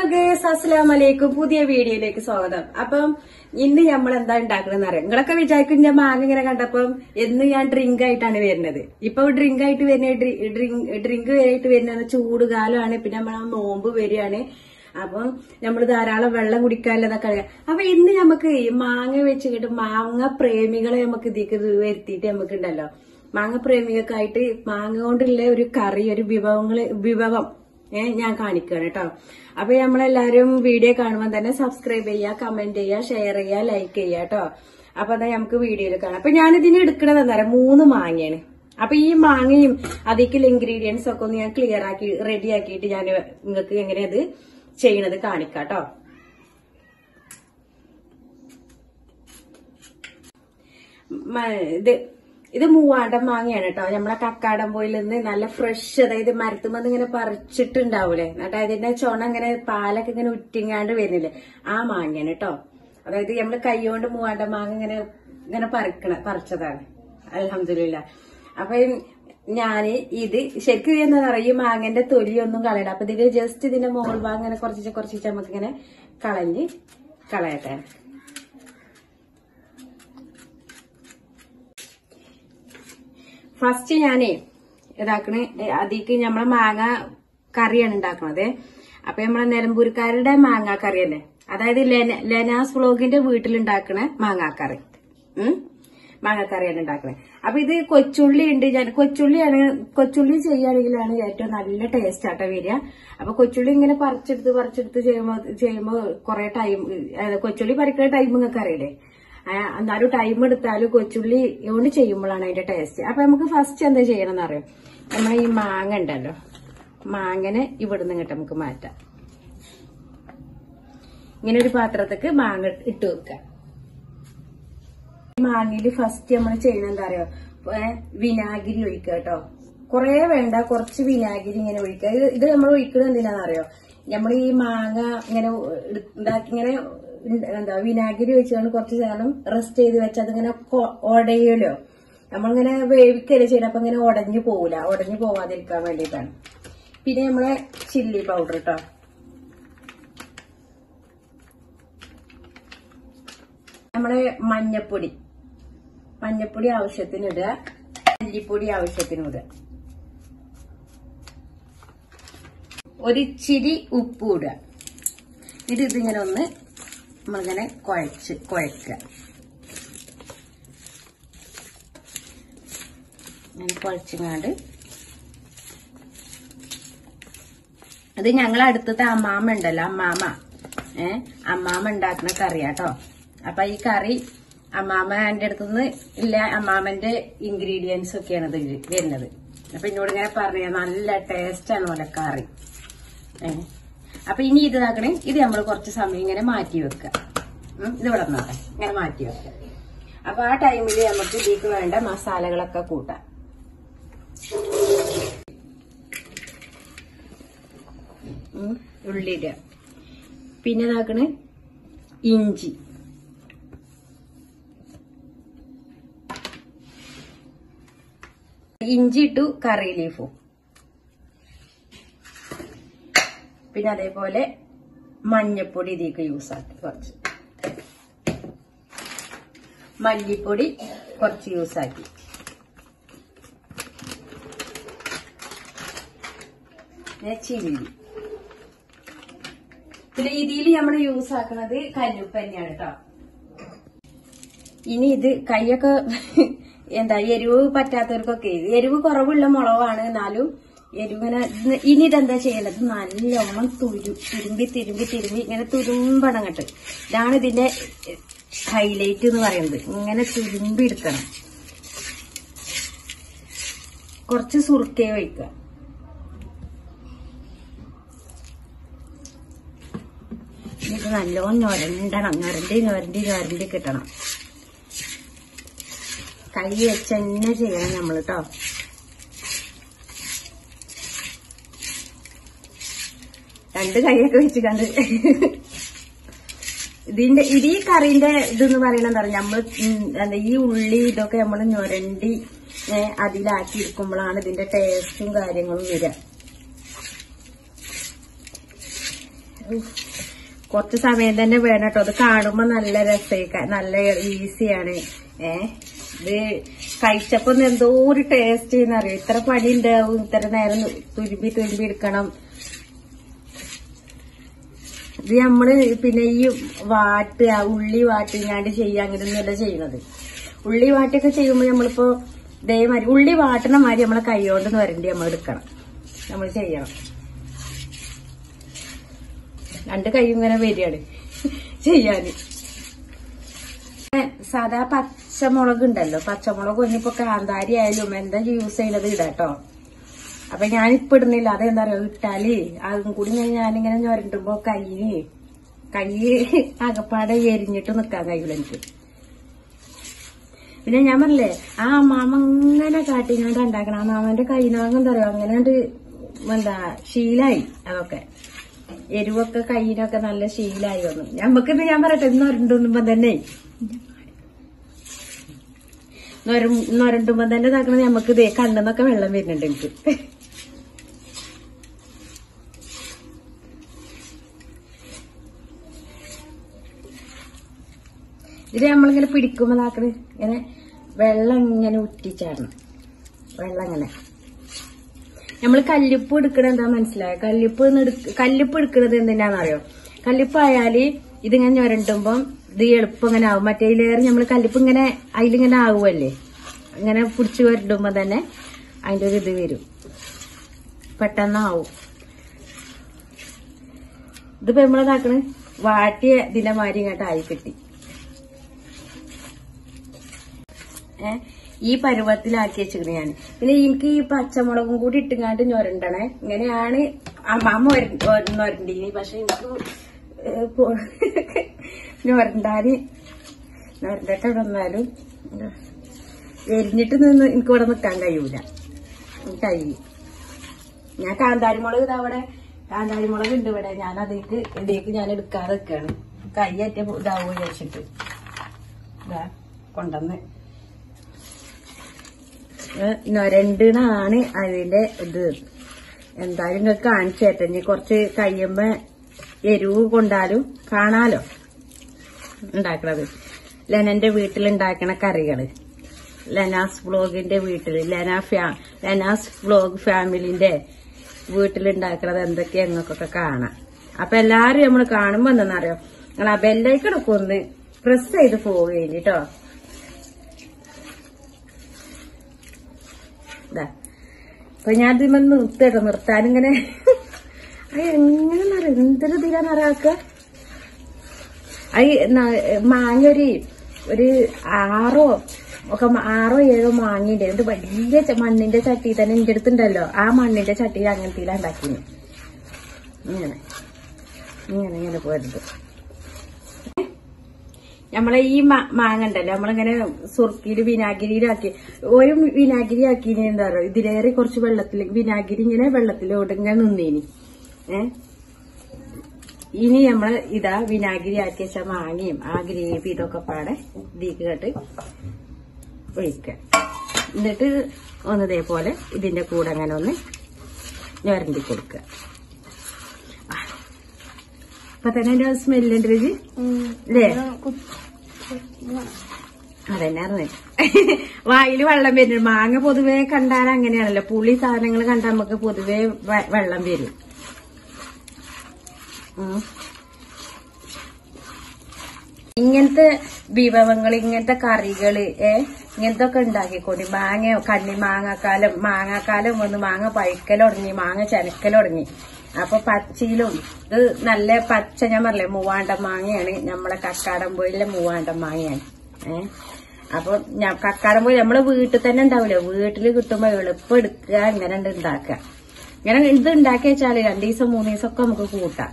Guys അസ്സലാം വലൈക്കും പുതിയ വീഡിയോയിലേക്ക് സ്വാഗതം അപ്പം ഇന്ന് നമ്മൾ എന്താ ഉണ്ടാക്കണമെന്ന് അറിയാം നിങ്ങളൊക്കെ വിചാരിക്കും ഞാൻ മാങ്ങ ഇങ്ങനെ കണ്ടപ്പം എന്ന് ഞാൻ ഡ്രിങ്ക് ആയിട്ടാണ് വരുന്നത് ഇപ്പൊ ഡ്രിങ്ക് ആയിട്ട് വരുന്ന ഡ്രിങ്ക് ഡ്രിങ്ക് ആയിട്ട് വരുന്ന ചൂട് കാലമാണ് പിന്നെ നമ്മൾ നോമ്പ് വരികയാണ് അപ്പം നമ്മൾ ധാരാളം വെള്ളം കുടിക്കാനുള്ളതൊക്കെ അറിയാം അപ്പൊ ഇന്ന് നമുക്ക് ഈ മാങ്ങ വെച്ചിട്ട് മാങ്ങ പ്രേമികളെ നമുക്ക് ഇതിലേക്ക് വരുത്തിയിട്ട് നമുക്ക് ഉണ്ടല്ലോ മാങ്ങ പ്രേമികൾക്കായിട്ട് മാങ്ങ കൊണ്ടുള്ള ഒരു കറി ഒരു വിഭവങ്ങള് വിഭവം ഏ ഞാൻ കാണിക്കുകയാണ് കേട്ടോ അപ്പൊ നമ്മളെല്ലാരും വീഡിയോ കാണുമ്പോൾ തന്നെ സബ്സ്ക്രൈബ് ചെയ്യുക കമന്റ് ചെയ്യുക ഷെയർ ചെയ്യുക ലൈക്ക് ചെയ്യുക കേട്ടോ അപ്പൊ അതാ നമുക്ക് വീഡിയോയിൽ കാണാം അപ്പൊ ഞാൻ ഇതിന് എടുക്കണത് എന്താ പറയാ മൂന്ന് മാങ്ങയാണ് അപ്പൊ ഈ മാങ്ങയും അതിലേക്കുള്ള ഇൻഗ്രീഡിയൻസ് ഒക്കെ ഒന്ന് ഞാൻ ക്ലിയർ ആക്കി റെഡി ആക്കിയിട്ട് ഞാൻ നിങ്ങൾക്ക് എങ്ങനെ അത് ചെയ്യണത് കാണിക്കാം കേട്ടോ മ- ഇത് ഇത് മൂവാണ്ടം മാങ്ങയാണ് കേട്ടോ നമ്മളെ കക്കാടം പോയിൽ നിന്ന് നല്ല ഫ്രഷ് അതായത് മരത്തുമെന്ന് ഇങ്ങനെ പറിച്ചിട്ടുണ്ടാവൂലേ എന്നിട്ട് അതിന്റെ ചുണ ഇങ്ങനെ പാലൊക്കെ ഇങ്ങനെ ഉറ്റിങ്ങാണ്ട് വരുന്നില്ലേ ആ മാങ്ങയാണ് കേട്ടോ അതായത് നമ്മള് കൈകൊണ്ട് മൂവാണ്ടം മാങ്ങ ഇങ്ങനെ ഇങ്ങനെ പറിക്കണ പറിച്ചതാണ് അലഹമില്ല അപ്പൊ ഞാന് ഇത് ശരിക്കും ഇത് എന്താ പറയുക ഈ മാങ്ങന്റെ തൊലിയൊന്നും കളയണ്ട അപ്പൊ ഇതിന്റെ ജസ്റ്റ് ഇതിന്റെ മുകൾ ഭാഗം ഇങ്ങനെ കുറച്ച് കുറച്ച് നമുക്ക് ഇങ്ങനെ കളഞ്ഞ് കളയട്ടെ ഫസ്റ്റ് ഞാനേ ഇതാക്കണേ അതിക്ക് നമ്മളെ മാങ്ങ കറിയാണ് ഉണ്ടാക്കണത് അപ്പൊ നമ്മളെ നിലമ്പൂർക്കാരുടെ മാങ്ങാ കറി തന്നെ അതായത് ലെന- ലെനാസ് വ്ളോഗിന്റെ വീട്ടിലുണ്ടാക്കണ മാങ്ങാക്കറി ഉം മാങ്ങാക്കറിയാണ് ഉണ്ടാക്കണത് അപ്പൊ ഇത് കൊച്ചുള്ളി ഉണ്ട് ഞാൻ കൊച്ചുള്ളിയാണ് കൊച്ചുള്ളി ചെയ്യുകയാണെങ്കിലാണ് ഏറ്റവും നല്ല ടേസ്റ്റ് ആട്ടോ വരിക അപ്പൊ കൊച്ചുള്ളി ഇങ്ങനെ പറിച്ചെടുത്ത് പറിച്ചെടുത്ത് ചെയ്യുമ്പോ ചെയ്യുമ്പോ കുറെ ടൈം കൊച്ചുള്ളി പറിക്കുന്ന ടൈം നിങ്ങൾക്ക് അറിയില്ലേ ആ, എന്നാലും ടൈം എടുത്താലും കൊച്ചുള്ളി കൊണ്ട് ചെയ്യുമ്പോഴാണ് അതിന്റെ ടേസ്റ്റ് അപ്പൊ നമുക്ക് ഫസ്റ്റ് എന്താ ചെയ്യണമെന്ന് അറിയാം നമ്മളെ ഈ മാങ്ങ ഉണ്ടല്ലോ മാങ്ങനെ ഇവിടുന്ന് ഇങ്ങോട്ട് നമുക്ക് മാറ്റാം ഇങ്ങനെ ഒരു പാത്രത്തേക്ക് മാങ്ങ ഇട്ട് വെക്കാം ഈ മാങ്ങയില് ഫസ്റ്റ് നമ്മൾ ചെയ്യണത് എന്താ അറിയോ ഏ, വിനാഗിരി ഒഴിക്കുക കേട്ടോ കുറെ വേണ്ട കുറച്ച് വിനാഗിരി ഇങ്ങനെ ഒഴിക്കുക ഇത് ഇത് നമ്മൾ ഒഴിക്കുന്നത് എന്തിനാന്ന് അറിയോ നമ്മൾ ഈ മാങ്ങ ഇങ്ങനെ എടു- ഇതാക്കി ഇങ്ങനെ ഉണ്ട് എന്താ വിനാഗിരി ഒഴിച്ചുകൊണ്ട് കുറച്ച് നേരം റെസ്റ്റ് ചെയ്ത് വെച്ച് അതിങ്ങനെ കൊ- ഉടയുമല്ലോ നമ്മളിങ്ങനെ വേവിക്കല്ലേ ചെയ്യണം അപ്പൊ ഇങ്ങനെ ഉടഞ്ഞു പോവില്ല ഉടഞ്ഞു പോവാതിരിക്കാൻ വേണ്ടിയിട്ടാണ് പിന്നെ നമ്മളെ ചില്ലി പൗഡർ കേട്ടോ നമ്മളെ മഞ്ഞപ്പൊടി മഞ്ഞപ്പൊടി ആവശ്യത്തിന് ഇടുക മല്ലിപ്പൊടി ആവശ്യത്തിന് ഇടുക ഒരിച്ചിരി ഉപ്പ് ഇടുക ഇത് ഇതിങ്ങനെ ഒന്ന് നമ്മളിങ്ങനെ കുഴച്ച് കുഴക്കുക ഇങ്ങനെ കുഴച്ചിങ്ങാണ്ട് അത് ഞങ്ങളെ അടുത്തത്തെ അമ്മാമ്മ ഉണ്ടല്ലോ അമ്മാമ്മ ഏ അമ്മാമ്മ ഉണ്ടാക്കുന്ന കറിയാട്ടോ അപ്പൊ ഈ കറി അമ്മാമ്മന്റെ അടുത്തുനിന്ന് ഇല്ല അമ്മാമ്മന്റെ ഇൻഗ്രീഡിയൻസ് ഒക്കെയാണ് ഇത് വരുന്നത് അപ്പൊ എന്നോട് ഇങ്ങനെ പറഞ്ഞ നല്ല ടേസ്റ്റ് ആണ് പോലെ കറി ഏ അപ്പൊ ഇനി ഇത് ഇതാക്കണേ ഇത് നമ്മൾ കുറച്ച് സമയം ഇങ്ങനെ മാറ്റി വെക്കുക ഉം, ഇത് ഇവിടെ നോക്കാം ഇങ്ങനെ മാറ്റി വെക്കുക അപ്പൊ ആ ടൈമിൽ നമുക്ക് ഇതിലേക്ക് വേണ്ട മസാലകളൊക്കെ കൂട്ടാം ഉം, ഉള്ളി ഇടുക പിന്നെ ഇതാക്കണ് ഇഞ്ചി ഇഞ്ചി ഇട്ടു കറി ലീഫും പിന്നെ അതേപോലെ മഞ്ഞപ്പൊടി ഇതിലേക്ക് യൂസ് ആക്കി കുറച്ച് മല്ലിപ്പൊടി കുറച്ച് യൂസ് ആക്കി പിന്നെ ചില്ലി പിന്നെ ഇതിൽ നമ്മൾ യൂസ് ആക്കുന്നത് കല്ലുപ്പ് തന്നെയാണ് കേട്ടോ ഇനി ഇത് കൈയൊക്കെ എന്താ എരിവ് പറ്റാത്തവർക്കൊക്കെ ഇത് എരിവ് കുറവുള്ള മുളകാണ് എന്നാലും എരിവിങ്ങനെ ഇത് ഇനി ഇതെന്താ ചെയ്യേണ്ടത് നല്ലോണം തുരു തുരുമ്പി തിരുമ്പി തിരുമ്പി ഇങ്ങനെ തുരുമ്പണം കേട്ട് ഇതാണ് ഇതിന്റെ ഹൈലൈറ്റ് എന്ന് പറയുന്നത് ഇങ്ങനെ തുരുമ്പി എടുക്കണം കുറച്ച് സുറുക്കയെ ഒഴിക്കുക ഇത് നല്ലോണം ഞൊരണ്ടണം ഞൊരണ്ടി ഞൊരണ്ടി ഞൊരണ്ടി കിട്ടണം കൈ വെച്ച് തന്നെ ചെയ്യണം നമ്മൾ കേട്ടോ രണ്ട് കൈയൊക്കെ വെച്ച് കണ്ട് ഇതിന്റെ ഇത് ഈ കറിന്റെ ഇതെന്ന് പറയണത് എന്താ പറയാ നമ്മള് ഉം എന്താ ഈ ഉള്ളി ഇതൊക്കെ നമ്മൾ ഞൊരണ്ടി ഏ, അതിലാക്കി എടുക്കുമ്പോഴാണ് ഇതിന്റെ ടേസ്റ്റും കാര്യങ്ങളും വരിക കുറച്ച് സമയം തന്നെ വേണം കേട്ടോ അത് കാണുമ്പോ നല്ല രസമായിക്ക നല്ല ഈസിയാണ് ഏ ഇത് കഴിച്ചപ്പോ ഒന്ന് എന്തോ ഒരു ടേസ്റ്റ് എന്നറിയോ ഇത്ര പണി ഉണ്ടാവും ഇത്ര നേരം തുരുമ്പി തുരുമ്പി എടുക്കണം ഇത് നമ്മള് പിന്നെ ഈ വാട്ടുക ഉള്ളി വാട്ടിങ്ങാണ്ട് ചെയ്യുക അങ്ങനെയൊന്നുമല്ല ചെയ്യുന്നത് ഉള്ളി വാട്ടിയൊക്കെ ചെയ്യുമ്പോൾ നമ്മളിപ്പോ ഇതേമാതിരി ഉള്ളി വാട്ടണ മാതിരി നമ്മളെ കൈ കൊണ്ട് വരണ്ടി നമ്മൾ എടുക്കണം നമ്മൾ ചെയ്യണം രണ്ട് കൈ ഇങ്ങനെ വരികയാണ് ചെയ്യാന് ഏ, സാധാ പച്ചമുളക് ഉണ്ടല്ലോ പച്ചമുളക് ഇനിയിപ്പോ കാന്താരി ആയാലും എന്താ യൂസ് ചെയ്യുന്നത് ഇടാട്ടോ അപ്പൊ ഞാനിപ്പോ ഇടുന്നില്ല അതെന്താ പറയാ ഇട്ടാല് അതും കൂടി ഞാൻ ഞാനിങ്ങനെ ഞൊരണ്ടുമ്പോ കയ്യില് കൈ അകപ്പാടെ എരിഞ്ഞിട്ട് നിക്കാൻ കഴിയൂല എനിക്ക് പിന്നെ ഞാൻ പറഞ്ഞില്ലേ ആ മാമ അങ്ങനെ കാട്ടിങ്ങാണ്ട് ഉണ്ടാക്കണം ആ മാമന്റെ കൈനാകം എന്താ പറയാ അങ്ങനെ അങ്ങട് എന്താ ശീലായി അതൊക്കെ എരിവൊക്കെ കയ്യിനൊക്കെ നല്ല ശീലായി വന്നു ഞമ്മക്കിത് ഞാൻ പറയട്ടെ ഇന്ന് ഒരണ്ടുമ്പോ തന്നെ നൊരണ്ടുമ്പോ തന്നെ ഇതാക്കണത് ഞമ്മക്ക് ഇതേ കണ്ണെന്നൊക്കെ വെള്ളം വരുന്നുണ്ട് എനിക്ക് ഇത് നമ്മളിങ്ങനെ പിടിക്കുമ്പോ ഇതാക്കണ് ഇങ്ങനെ വെള്ളം ഇങ്ങനെ ഉറ്റിച്ചാടണം വെള്ളം ഇങ്ങനെ നമ്മൾ കല്ലുപ്പ് എടുക്കണത് എന്താ മനസ്സിലായോ കല്ലുപ്പ് എന്ന് എടുക്ക- കല്ലുപ്പ് എടുക്കണത് എന്തിനാണെന്നറിയോ കല്ലുപ്പായാല് ഇതിങ്ങനെ ഞൊരണ്ടുമ്പം ഇത് എളുപ്പം ഇങ്ങനെ ആവും മറ്റേതിലേറെ നമ്മൾ കല്ലുപ്പ് ഇങ്ങനെ അതിലിങ്ങനെ ആവുമല്ലേ ഇങ്ങനെ പിടിച്ച് വരണ്ടുമ്പോ തന്നെ അതിന്റെ ഒരു ഇത് വരും പെട്ടെന്നാവും ഇതിപ്പോ നമ്മളതാക്കണ് വാട്ടിയ ഇതിന്റെ മാതിരി ഇങ്ങോട്ട് ആയി കിട്ടി ഏ ഈ പരുവത്തിലാക്കി വെച്ചിരുന്നു ഞാൻ പിന്നെ എനിക്ക് ഈ പച്ചമുളകും കൂടി ഇട്ടുങ്ങാണ്ട് ഞൊരണ്ടണേ ഇങ്ങനെയാണ് അമ്മാമ്മ ഞൊരണ്ടീനി പക്ഷെ എനിക്ക് ഏ, പോ- ഞൊരണ്ടാന് ഞൊരണ്ടട്ടെ വന്നാലും എരിഞ്ഞിട്ട് നിന്ന് എനിക്ക് ഇവിടെ നിൽക്കാൻ കഴിയൂല കൈ ഞാൻ കാന്താരിമുളക് ഇതാ അവിടെ കാന്താരിമുളക് ഉണ്ട് ഇവിടെ ഞാൻ അതേക്ക് ഇടേക്ക് ഞാൻ എടുക്കാതെ നിൽക്കാണ് കൈയേറ്റ ഇതാവോ വിചാരിച്ചിട്ട് ഇതാ കൊണ്ടുവന്ന് നൊരണ്ടിനാണ് അതിന്റെ ഇത് എന്തായാലും നിങ്ങൾക്ക് കാണിച്ചു തരട്ടെ ഇനി കുറച്ച് കഴിയുമ്പോ എരിവ് കൊണ്ടാലും കാണാലോ ഉണ്ടാക്കണത് ലെനന്റെ വീട്ടിലുണ്ടാക്കണ കറികള് ലെനാസ് വ്ളോഗിന്റെ വീട്ടില് ലെന ഫാ ലെനാസ് വ്ളോഗ് ഫാമിലിന്റെ വീട്ടിലുണ്ടാക്കണത് എന്തൊക്കെയാ നിങ്ങൾക്കൊക്കെ കാണാം അപ്പൊ എല്ലാരും നമ്മൾ കാണുമ്പോ എന്താണെന്നറിയോ നിങ്ങൾ ആ ബെല്ലൈക്കണൊക്കെ ഒന്ന് പ്രസ് ചെയ്ത് പോവുകയില്ല കേട്ടോ ഇതാ അപ്പൊ ഞാൻ ഇതിമ്മ നിർത്തട്ടോ നിർത്താനിങ്ങനെ അത് എങ്ങനെ നിറ എന്തൊരു ഇതിലാ നിറാക്ക അത് ന- മാങ്ങ ഒരു ഒരു ആറോ ഒക്കെ മ- ആറോ ഏഴോ മാങ്ങയുണ്ട് എന്നിട്ട് വലിയ ച- മണ്ണിന്റെ ചട്ടി തന്നെ എന്റെ അടുത്തുണ്ടല്ലോ ആ മണ്ണിന്റെ ചട്ടിയിൽ അങ്ങനത്തെ ഉണ്ടാക്കിന് ഇങ്ങനെ ഇങ്ങനെ ഇങ്ങനെ പോരുത് നമ്മളെ ഈ മാ- മാങ്ങ ഉണ്ടല്ലോ നമ്മളിങ്ങനെ സുർക്കിയിൽ വിനാഗിരിയിലാക്കി ഒരു വിനാഗിരി ആക്കി എന്താ പറയുക ഇതിലേറെ കുറച്ച് വെള്ളത്തിൽ വിനാഗിരി ഇങ്ങനെ വെള്ളത്തിലോട്ട് ഇങ്ങനെ നിന്നേനി ഏ ഇനി നമ്മള് ഇതാ വിനാഗിരി ആക്കി വെച്ച മാങ്ങയും ആ ഗ്രേവി ഇതൊക്കെ പാടെ ഇതിക്ക് കേട്ട് ഒഴിക്കുക എന്നിട്ട് ഒന്ന് ഇതേപോലെ ഇതിന്റെ കൂടെ അങ്ങനെ ഒന്ന് ഞരണ്ടി കൊടുക്കുക ആ. ഇപ്പൊ തന്നെ അതിന്റെ സ്മെല്ലുണ്ട് രുചി അല്ലേ അതന്നെ വായില് വെള്ളം വരുന്നുണ്ട് മാങ്ങ പൊതുവെ കണ്ടാൽ അങ്ങനെയാണല്ലോ പുളി സാധനങ്ങൾ കണ്ടാൽ നമുക്ക് പൊതുവെ വെ- വെള്ളം വരും ഉം. ഇങ്ങനത്തെ വിഭവങ്ങൾ ഇങ്ങനത്തെ കറികള് ഏ ഇങ്ങനത്തെ ഒക്കെ ഉണ്ടാക്കിക്കോണ്ടി മാങ്ങ കണ്ണി മാങ്ങാക്കാലം മാങ്ങാക്കാലം വന്ന് മാങ്ങ പഴുക്കലൊടങ്ങി മാങ്ങ ചനക്കലൊടങ്ങി അപ്പൊ പച്ചയിലും ഇത് നല്ല പച്ച ഞാൻ പറഞ്ഞില്ലേ മൂവാണ്ടൻ മാങ്ങയാണ് നമ്മളെ കക്കാടംപോയിലെ മൂവാണ്ടൻ മാങ്ങയാണ് ഏ അപ്പൊ ഞാൻ കക്കാടംപോയി നമ്മളെ വീട്ടിൽ തന്നെ ഉണ്ടാവില്ലേ വീട്ടിൽ കിട്ടുമ്പോ എളുപ്പം എടുക്കുക ഇങ്ങനെ ഉണ്ട് ഉണ്ടാക്കുക ഇങ്ങനെ ഇത് ഉണ്ടാക്കി വെച്ചാല് രണ്ടു ദിവസം മൂന്ന് ദിവസം ഒക്കെ നമുക്ക് കൂട്ടാം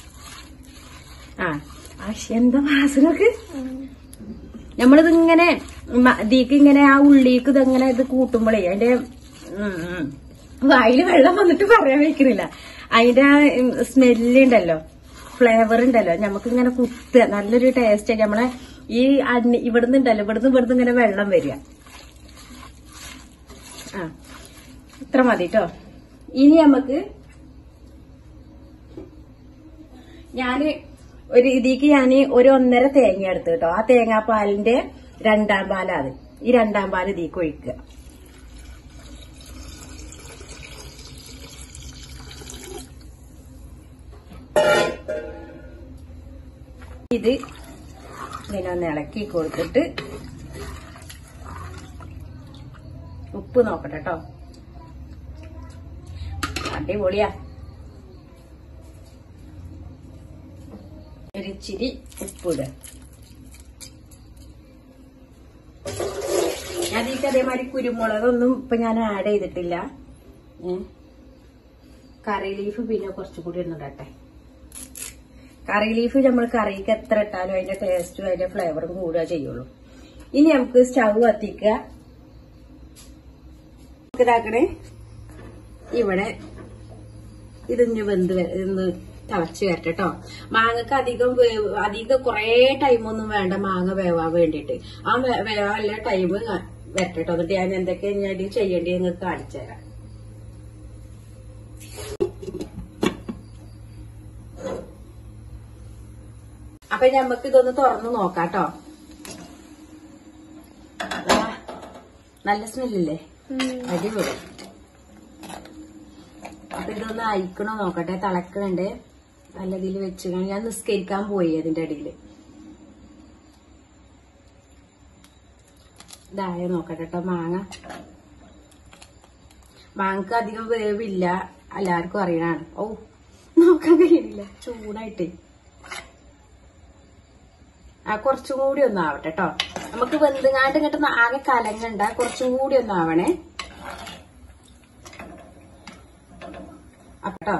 ആ പക്ഷെ എന്താ വാസനക്ക് നമ്മളിത് ഇങ്ങനെ ദീക്ക് ഇങ്ങനെ ആ ഉള്ളിക്ക് ഇതങ്ങനെ ഇത് കൂട്ടുമ്പോഴേ അതിന്റെ ഉം, ഉം, വായില് വെള്ളം വന്നിട്ട് പറയാൻ വെക്കുന്നില്ല അതിന്റെ ആ സ്മെല്ല് ഉണ്ടല്ലോ ഫ്ലേവർ ഉണ്ടല്ലോ നമുക്ക് ഇങ്ങനെ കുത്തുക നല്ലൊരു ടേസ്റ്റ് നമ്മളെ ഈ അണ്ണി ഇവിടുന്ന് ഉണ്ടല്ലോ ഇവിടുന്ന് ഇവിടുന്ന് ഇങ്ങനെ വെള്ളം വരിക ആ ഇത്ര മതി കേട്ടോ ഇനി നമുക്ക് ഞാന് ഒരു ഇതിക്ക് ഞാൻ ഒരു ഒന്നര തേങ്ങ എടുത്തു കേട്ടോ ആ തേങ്ങാപ്പാലിന്റെ രണ്ടാം പാലാ അത് ഈ രണ്ടാം പാൽ ഇതിക്ക് ഒഴിക്കുക ഇത് ഇങ്ങനെ ഒന്ന് ഇളക്കി കൊടുത്തിട്ട് ഉപ്പ് നോക്കട്ടെ കേട്ടോ അടിപൊളിയാ ഒരിച്ചിരി ഉപ്പിടുക അതിക്ക് അതേമാതിരി കുരുമുളകൊന്നും ഇപ്പൊ ഞാൻ ആഡ് ചെയ്തിട്ടില്ല ഏ? കറി ലീഫ് പിന്നെ കുറച്ചുകൂടി ഒന്നിടട്ടെ കറി ലീഫ് നമ്മൾ കറിക്ക് എത്ര ഇട്ടാലും അതിന്റെ ടേസ്റ്റും അതിന്റെ ഫ്ലേവറും കൂടുക ചെയ്യുള്ളൂ ഇനി നമുക്ക് സ്റ്റൗ കത്തിക്കുക ഇതാക്കണേ ഇവിടെ ഇതിഞ്ഞ് വെന്ത് വര- ഇന്ന് തിളച്ച് വരട്ടെ കേട്ടോ മാങ്ങക്ക് അധികം വേവ് അധികം കുറേ ടൈമൊന്നും വേണ്ട മാങ്ങ വേവാൻ വേണ്ടിയിട്ട് ആ വേ- വേവാനുള്ള ടൈം വരട്ടെ കേട്ടോ എന്നിട്ട് ഞാൻ എന്തൊക്കെ ഞാൻ ചെയ്യേണ്ടി നിങ്ങൾക്ക് കാണിച്ചു തരാം അപ്പൊ ഞമ്മക്ക് ഇതൊന്ന് തുറന്ന് നോക്കാം കേട്ടോ നല്ല സ്മെല്ലില്ലേ അടിപൊളി അപ്പൊ ഇതൊന്ന് അയക്കണോ നോക്കട്ടെ തിളക്കണുണ്ട് നല്ല ഇതിൽ വെച്ച് ഞാൻ നിസ്കരിക്കാൻ പോയി അതിന്റെ അടിയില് ഇതായ നോക്കട്ടെ കേട്ടോ മാങ്ങ മാങ്ങക്ക് അധികം വേവില്ല എല്ലാവർക്കും അറിയണാണ് ഓ നോക്കാൻ കഴിയുന്നില്ല ചൂടായിട്ട് ആ കുറച്ചും കൂടി ഒന്ന് ആവട്ടെ കേട്ടോ നമുക്ക് വെന്തുങ്ങാണ്ട് ഇങ്ങോട്ട് ആകെ കലങ്ങണ്ട കുറച്ചും കൂടി ഒന്ന് ആവണേ അട്ടോ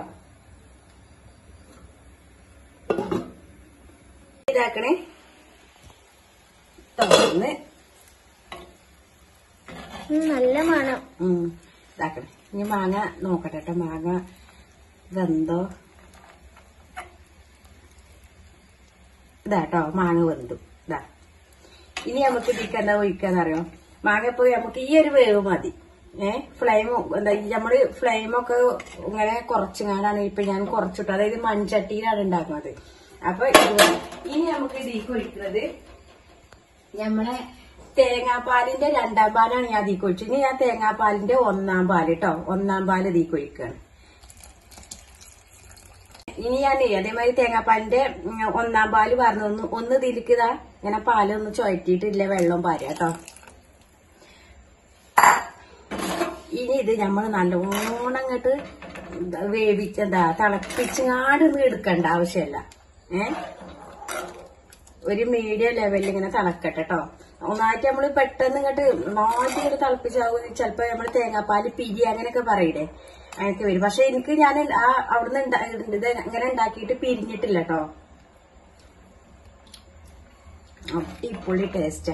ഇതാക്കണേ തുറന്ന് നല്ല മണം ഉം, ഇതാക്കണേ ഇനി മാങ്ങ നോക്കട്ടെ കേട്ടോ മാങ്ങ വെന്തോ ഇതാട്ടോ മാങ്ങ വെന്തു ഇതാ ഇനി നമുക്ക് ഇതിക്ക് എന്താ ഒഴിക്കാന്നറിയോ മാങ്ങ ഇപ്പൊ നമുക്ക് ഈ ഒരു വേവ് മതി ഏ ഫ്ലെയിം എന്താ ഈ നമ്മള് ഫ്ലെയിമൊക്കെ ഇങ്ങനെ കുറച്ചുങ്ങാണ്ടാണ് ഇപ്പൊ ഞാൻ കുറച്ചിട്ടു അതായത് മൺചട്ടിയിലാണ് ഉണ്ടാക്കുന്നത് അപ്പൊ ഇത് മതി. ഇനി നമുക്ക് ഇതിക്ക് ഒഴിക്കുന്നത് നമ്മളെ തേങ്ങാപ്പാലിന്റെ രണ്ടാം പാലാണ് ഞാൻ ഇതിക്ക് ഒഴിച്ചത് ഇനി ഞാൻ തേങ്ങാപ്പാലിന്റെ ഒന്നാം പാല് കേട്ടോ ഒന്നാം പാല് ഇതിക്ക് ഒഴിക്കുകയാണ് ഇനി ഞാൻ അതേമാതിരി തേങ്ങാപ്പാലിന്റെ ഉം, ഒന്നാം പാല് പറഞ്ഞു ഒന്ന് ഒന്ന് തിരിക്കുക ഇങ്ങനെ പാലൊന്ന് ചുഴറ്റിയിട്ടില്ല വെള്ളം പാരുക കേട്ടോ ഇനി ഇത് നമ്മൾ നല്ലോണം അങ്ങോട്ട് വേവിച്ചെന്താ തിളപ്പിച്ചങ്ങാട് എടുക്കണ്ട ആവശ്യമല്ല ഏ ഒരു മീഡിയം ലെവലിൽ ഇങ്ങനെ തിളക്കട്ടെ കേട്ടോ ഒന്നായിട്ട് നമ്മള് പെട്ടെന്ന് ഇങ്ങോട്ട് നന്നായിട്ട് ഇങ്ങോട്ട് തിളപ്പിച്ചാവും ചിലപ്പോ നമ്മള് തേങ്ങാപ്പാല് പിരി അങ്ങനെയൊക്കെ പറയില്ലേ അങ്ങനെയൊക്കെ വരും പക്ഷെ എനിക്ക് ഞാൻ ആ അവിടുന്ന് ഉണ്ടാ- ഇത് ഇങ്ങനെ ഉണ്ടാക്കിയിട്ട് പിരിഞ്ഞിട്ടില്ല കേട്ടോ അടിപൊളി ടേസ്റ്റ്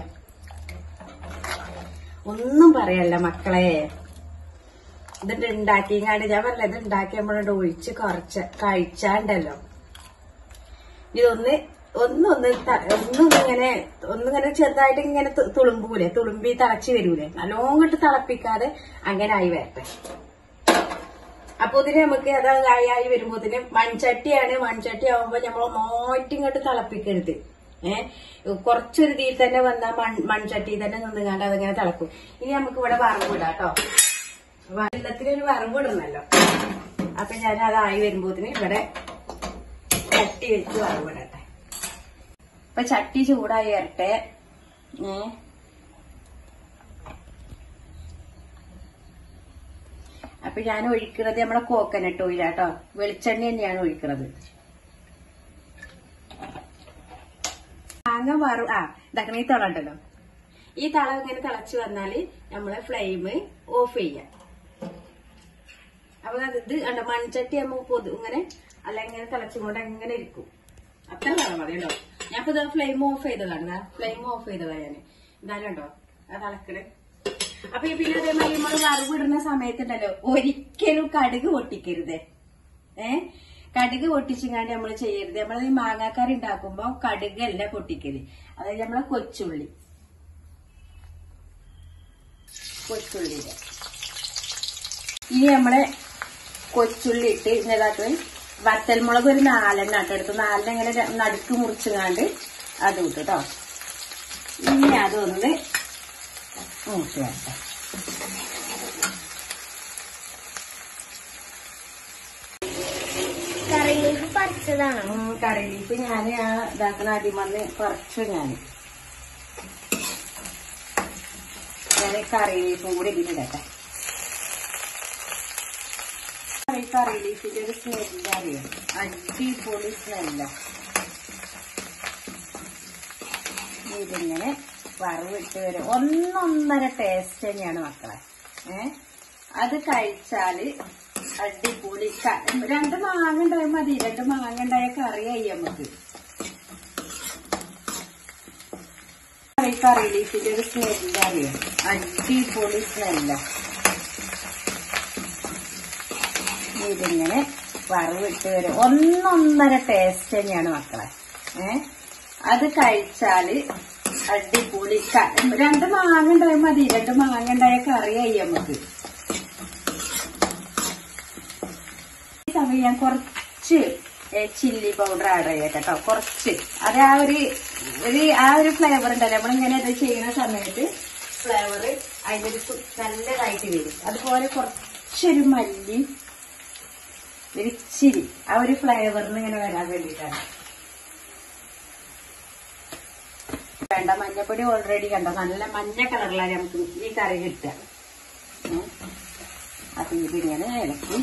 ഒന്നും പറയല്ല മക്കളെ ഇതിട്ട് ഉണ്ടാക്കിങ്ങാണ്ട് ഞാൻ പറഞ്ഞ ഇത് ഉണ്ടാക്കി നമ്മളോട് ഒഴിച്ച് കുറച്ച് കഴിച്ചാണ്ടല്ലോ ഇതൊന്ന് ഒന്നൊന്ന് ത- ഒന്നൊന്ന് ഇങ്ങനെ ഒന്നിങ്ങനെ ചെറുതായിട്ട് ഇങ്ങനെ തു- തുളുമ്പൂലേ തുളുമ്പി തിളച്ച് വരൂലേ നല്ലോങ്ങിട്ട് തിളപ്പിക്കാതെ അങ്ങനെ ആയി വരട്ടെ അപ്പൊ ഇതിന് നമുക്ക് അത് ആയി ആയി വരുമ്പോത്തിന് മൺചട്ടിയാണ് മൺചട്ടി ആവുമ്പോ നമ്മൾ ഒന്നായിട്ട് ഇങ്ങോട്ട് തിളപ്പിക്കരുത് ഏഹ് കുറച്ചൊരു തീയിൽ തന്നെ വന്നാൽ മൺ മൺചട്ടി തന്നെ നിന്നുകാണ്ട് അതിങ്ങനെ തിളക്കും ഇനി നമുക്ക് ഇവിടെ വറവ് ഇടാം കേട്ടോ വെള്ളത്തിനൊരു വറവ് ഇടണല്ലോ അപ്പൊ ഞാൻ അതായി വരുമ്പോത്തിന് ഇവിടെ ചട്ടി വെച്ച് വറവ് ഇടട്ടെ ഇപ്പൊ ചട്ടി ചൂടായി വരട്ടെ ഏ അപ്പൊ ഞാൻ ഒഴിക്കുന്നത് നമ്മളെ കോക്കനട്ട് ഓയിലാട്ടോ വെളിച്ചെണ്ണ തന്നെയാണ് ഒഴിക്കുന്നത് മാങ്ങ വറു ആ ഇതാക്കണ ഈ തള ഉണ്ടല്ലോ ഈ തള ഇങ്ങനെ തിളച്ച് വന്നാല് നമ്മളെ ഫ്ലെയിം ഓഫ് ചെയ്യാം അപ്പൊ അത് ഇത് കണ്ടോ മൺചട്ടി ആകുമ്പോ പൊതു ഇങ്ങനെ അല്ല ഇങ്ങനെ തിളച്ചുകൊണ്ട് അങ്ങനെ ഇരിക്കും അത്ര തള മതി കേട്ടോ ഞാൻ ഇപ്പൊ ഫ്ലെയിം ഓഫ് ചെയ്തതാണ് ഫ്ലെയിം ഓഫ് ചെയ്തതാ ഞാൻ എന്തായാലും ഉണ്ടോ അത് തിളക്കണേ അപ്പൊ ഈ പിന്നെ അതേമാതിരി നമ്മൾ വറവിടുന്ന സമയത്തുണ്ടല്ലോ ഒരിക്കലും കടുക് പൊട്ടിക്കരുതേ ഏ കടുക് പൊട്ടിച്ചിങ്ങാണ്ട് നമ്മൾ ചെയ്യരുത് നമ്മൾ ഈ മാങ്ങാക്കറി ഉണ്ടാക്കുമ്പോ കടുകല്ല പൊട്ടിക്കല് അതായത് നമ്മളെ കൊച്ചുള്ളി കൊച്ചുള്ളിയുടെ ഇനി നമ്മളെ കൊച്ചുള്ളി ഇട്ട് ഇന്നതാക്കുന്നത് വറ്റൽമുളക് ഒരു നാലെണ്ണം ആട്ടോ എടുത്ത് നാലെണ്ണം ഇങ്ങനെ ര- നടുക്ക് മുറിച്ചുങ്ങാണ്ട് അത് ഇട്ടു കേട്ടോ ഇനി അതൊന്ന് മൂട്ടി വരട്ടെ കറിയിലേക്ക് പറിച്ചതാണ് ഉം, കറി ലീഫ് ഞാൻ ആ ഇതാക്കണ ആദ്യം വന്ന് കുറച്ചു ഞാൻ ഞാൻ കറി ലീഫും കൂടി ഇതിലിടട്ടെ ഈ കറി ലീഫിന്റെ ഒരു സ്മെല്ല് അറിയാം അടിപൊളി സ്മെല്ല ഇതിങ്ങനെ വറവിട്ട് വരും ഒന്നൊന്നര ടേസ്റ്റ് തന്നെയാണ് മക്കളെ ഏ അത് കഴിച്ചാല് അടിപൊളി ക- രണ്ട് മാങ്ങ ഉണ്ടായാൽ മതി രണ്ട് മാങ്ങ ഉണ്ടായ കറിയായി നമുക്ക് ഈ കറി ലീഫിന്റെ ഒരു സ്മെല്ല് അറിയാം അടിപൊളി സ്മെല്ല ഇതിങ്ങനെ വറവിട്ട് വരും ഒന്നൊന്നര ടേസ്റ്റ് തന്നെയാണ് മക്കളെ ഏ അത് കഴിച്ചാല് അടിപൊളി ക- രണ്ട് മാങ്ങ ഉണ്ടായാൽ മതി രണ്ട് മാങ്ങ ഉണ്ടായ കറിയായി നമുക്ക് ഈ സമയം ഞാൻ കുറച്ച് ചില്ലി പൗഡർ ആഡ് ചെയ്യട്ടെ കേട്ടോ കുറച്ച് അത് ആ ഒരു ഒരു ആ ഒരു ഫ്ലേവർ ഉണ്ടല്ലോ നമ്മളിങ്ങനെ ഇത് ചെയ്യുന്ന സമയത്ത് ഫ്ലേവർ അതിന്റെ ഒരു സു- നല്ലതായിട്ട് വരും അതുപോലെ കുറച്ചൊരു മല്ലി ഒരു ഇച്ചിരി ആ ഒരു ഫ്ലേവറിന് ഇങ്ങനെ വരാൻ വേണ്ടിയിട്ടാണ് വേണ്ട മഞ്ഞപ്പൊടി ഓൾറെഡി കണ്ടോ നല്ല മഞ്ഞ കളറിലാണ് നമുക്ക് ഈ കറി കിട്ടുക ഉം. അപ്പൊ ഇതിങ്ങനെ ഇളക്കി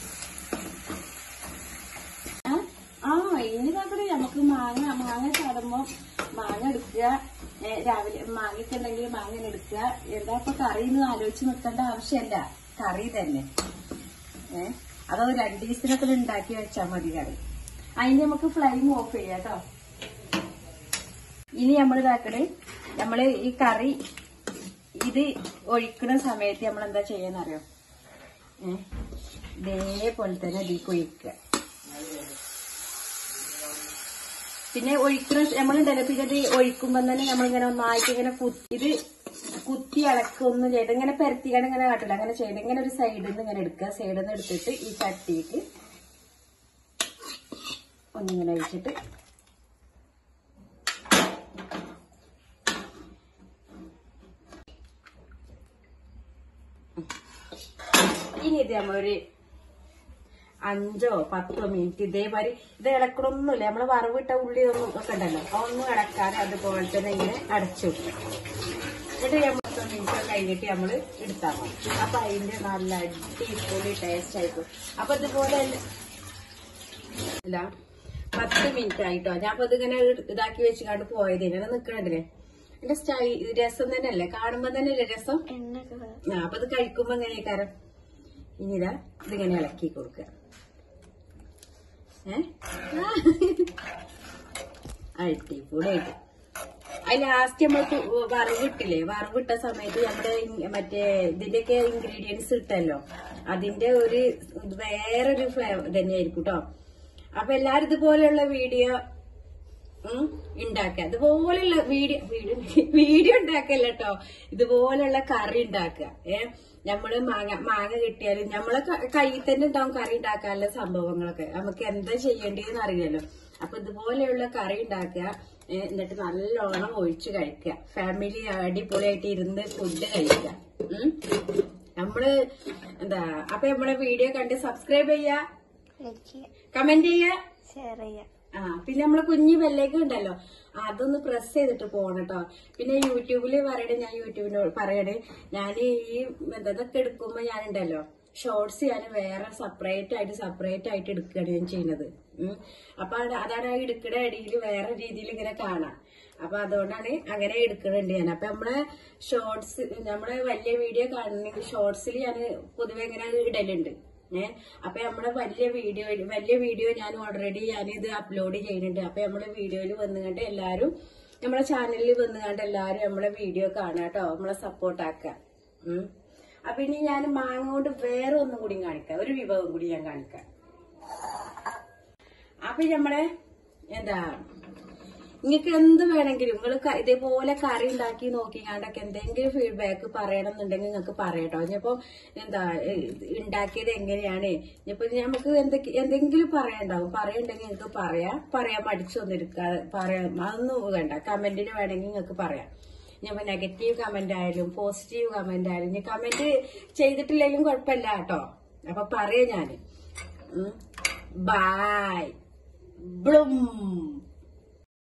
ആ, ആ ഇനി നോക്കണേ നമുക്ക് മാങ്ങ മാങ്ങ ചാടുമ്പോ മാങ്ങ എടുക്കുക ഏ, രാവിലെ മാങ്ങയൊക്കെ ഉണ്ടെങ്കിൽ മാങ്ങ ഇങ്ങനെ എടുക്കുക എന്താ ഇപ്പൊ കറി എന്ന് ആലോചിച്ച് നിൽക്കേണ്ട ആവശ്യമല്ല കറി തന്നെ ഏ അതത് രണ്ടു ദിവസത്തിനൊക്കെ ഉണ്ടാക്കി വെച്ചാൽ മതി കറി അതിന് നമുക്ക് ഫ്ലെയിം ഓഫ് ചെയ്യാം കേട്ടോ ഇനി നമ്മൾ ഇതാക്കണേ നമ്മള് ഈ കറി ഇത് ഒഴിക്കുന്ന സമയത്ത് നമ്മൾ എന്താ ചെയ്യാന്നറിയോ ഏ ഇതേപോലെ തന്നെ ഇതിലേക്ക് ഒഴിക്കുക പിന്നെ ഒഴിക്കുന്ന നമ്മളുണ്ടല്ലോ പിന്നെ ഇത് ഒഴിക്കുമ്പോ തന്നെ നമ്മളിങ്ങനെ ഒന്നായിട്ട് ഇങ്ങനെ കുത്തി ഇത് കുത്തി ഇളക്കൊന്നും ചെയ്ത് ഇങ്ങനെ പരത്തിക്കാണ്ട് ഇങ്ങനെ കാട്ടില്ല അങ്ങനെ ചെയ്ത് ഇങ്ങനെ ഒരു സൈഡിൽ നിന്ന് ഇങ്ങനെ എടുക്കുക സൈഡിൽ നിന്ന് എടുത്തിട്ട് ഈ ചട്ടിക്ക് ഒന്നിങ്ങനെ ഒഴിച്ചിട്ട് ഇനി ഇത് നമ്മളൊരു അഞ്ചോ പത്തോ മിനിറ്റ് ഇതേമാതിരി ഇത് ഇളക്കണമൊന്നുമില്ല നമ്മള് വറവിട്ട ഉള്ളി ഒന്നും ഒക്കെ ഉണ്ടല്ലോ ഒന്നും ഇളക്കാതെ അതുപോലെ തന്നെ ഇങ്ങനെ അടച്ചു വെക്കുക എന്നിട്ട് നമ്മൾ പത്തോ മിനിറ്റ് കഴിഞ്ഞിട്ട് നമ്മള് എടുത്താൽ മതി അപ്പൊ അതിന്റെ നല്ല അടിപൊളി ടേസ്റ്റ് ആയിരിക്കും അപ്പൊ ഇതുപോലെ അല്ല പത്ത് മിനിറ്റ് ആയിട്ടോ ഞാൻ അപ്പൊ ഇതിങ്ങനെ ഇതാക്കി വെച്ചുകൊണ്ട് പോയത് ഇങ്ങനെ നിക്കണല്ലേ എന്റെ സ്റ്റൈ രസം തന്നെയല്ലേ കാണുമ്പോ തന്നെയല്ലേ രസം എണ്ണൊക്കെ വേണം. ആ അപ്പൊ ഇത് കഴിക്കുമ്പോ എങ്ങനെ കാരം ഇനി ഇതാ ഇതിങ്ങനെ ഇളക്കി കൊടുക്കുക ഏ അടിപൊളിയായിട്ട് അത് ലാസ്റ്റ് നമ്മൾ വറവിട്ടില്ലേ വറവിട്ട സമയത്ത് നമ്മുടെ ഇ- മറ്റേ ഇതിന്റെയൊക്കെ ഇൻഗ്രീഡിയൻസ് ഇട്ടല്ലോ അതിന്റെ ഒരു ഇത് വേറൊരു ഫ്ലേവർ തന്നെയായിരിക്കും കേട്ടോ അപ്പൊ എല്ലാരും ഇതുപോലെയുള്ള വീഡിയോ ഉം, ഉണ്ടാക്കുക ഇതുപോലെയുള്ള വീഡിയോ വീഡിയോ വീഡിയോ ഉണ്ടാക്കല്ല കേട്ടോ ഇതുപോലെയുള്ള കറി ഉണ്ടാക്കുക ഏ നമ്മള് മാങ്ങ മാങ്ങ കിട്ടിയാലും നമ്മളെ ക- കയ്യിൽ തന്നെ ഉണ്ടാവും കറി ഉണ്ടാക്കാനുള്ള സംഭവങ്ങളൊക്കെ നമുക്ക് എന്താ ചെയ്യേണ്ടതെന്ന് അറിയില്ലല്ലോ അപ്പൊ ഇതുപോലെയുള്ള കറി ഉണ്ടാക്കുക ഏ, എന്നിട്ട് നല്ലോണം ഒഴിച്ച് കഴിക്കുക ഫാമിലി അടിപൊളിയായിട്ട് ഇരുന്ന് ഫുഡ് കഴിക്കുക ഉം. നമ്മള് എന്താ അപ്പൊ നമ്മളെ വീഡിയോ കണ്ട് സബ്സ്ക്രൈബ് ചെയ്യുക ലൈക്ക് ചെയ്യുക കമന്റ് ചെയ്യുക ഷെയർ ചെയ്യുക ആ പിന്നെ നമ്മളെ കുഞ്ഞു ബെല്ലേക്ക് ഉണ്ടല്ലോ അതൊന്ന് പ്രസ് ചെയ്തിട്ട് പോകണം കേട്ടോ പിന്നെ യൂട്യൂബില് പറയണേ ഞാൻ യൂട്യൂബിനോട് പറയണേ ഞാൻ ഈ ഇതൊക്കെ എടുക്കുമ്പോ ഞാനുണ്ടല്ലോ ഷോർട്സ് ഞാൻ വേറെ സെപ്പറേറ്റ് ആയിട്ട് സെപ്പറേറ്റ് ആയിട്ട് എടുക്കുകയാണ് ഞാൻ ചെയ്യുന്നത് ഉം. അപ്പൊ അത് അതാണ് ആ എടുക്കണ ഇടയിൽ വേറെ രീതിയിൽ ഇങ്ങനെ കാണാം അപ്പൊ അതുകൊണ്ടാണ് അങ്ങനെ എടുക്കണുണ്ട് ഞാൻ അപ്പൊ നമ്മളെ ഷോർട്സ് നമ്മളെ വലിയ വീഡിയോ കാണുന്നെങ്കിൽ ഷോർട്സിൽ ഞാൻ പൊതുവെ ഇങ്ങനെ ഇടലുണ്ട് ഏഹ് അപ്പൊ നമ്മളെ വലിയ വീഡിയോ വലിയ വീഡിയോ ഞാൻ ഓൾറെഡി ഞാൻ ഇത് അപ്ലോഡ് ചെയ്യുന്നുണ്ട് അപ്പൊ നമ്മളെ വീഡിയോയിൽ വന്നുകൊണ്ട് എല്ലാരും നമ്മളെ ചാനലിൽ വന്നുകൊണ്ട് എല്ലാരും നമ്മളെ വീഡിയോ കാണാം കേട്ടോ നമ്മളെ സപ്പോർട്ട് ആക്കുക ഉം. അപ്പൊ ഇനി ഞാൻ മാങ്ങ കൊണ്ട് വേറെ ഒന്നും കൂടി കാണിക്കാം ഒരു വിഭവം കൂടി ഞാൻ കാണിക്കാം അപ്പൊ നമ്മളെ എന്താ നിങ്ങൾക്ക് എന്ത് വേണമെങ്കിലും നിങ്ങൾ ഇതേപോലെ കറി ഉണ്ടാക്കി നോക്കിക്കാണ്ടൊക്കെ എന്തെങ്കിലും ഫീഡ്ബാക്ക് പറയണം എന്നുണ്ടെങ്കിൽ നിങ്ങൾക്ക് പറയട്ടോ ഇനിയിപ്പോ എന്താ ഏഹ്, ഉണ്ടാക്കിയത് എങ്ങനെയാണ് ഇനിയിപ്പോ നമുക്ക് എന്തൊക്കെ എന്തെങ്കിലും പറയണ്ടാവും പറയണ്ടെങ്കിൽ നിങ്ങൾക്ക് പറയാം പറയാൻ മടിച്ചൊന്നിരിക്കാതെ പറയാം അതൊന്നും വേണ്ട കമന്റിന് വേണമെങ്കിൽ നിങ്ങൾക്ക് പറയാം ഇനിയിപ്പോ നെഗറ്റീവ് കമന്റ് ആയാലും പോസിറ്റീവ് കമന്റ് ആയാലും ഇനി കമന്റ് ചെയ്തിട്ടില്ലെങ്കിലും കുഴപ്പമില്ല കേട്ടോ അപ്പൊ പറയാ ഞാന് ബായ് ബ്ലും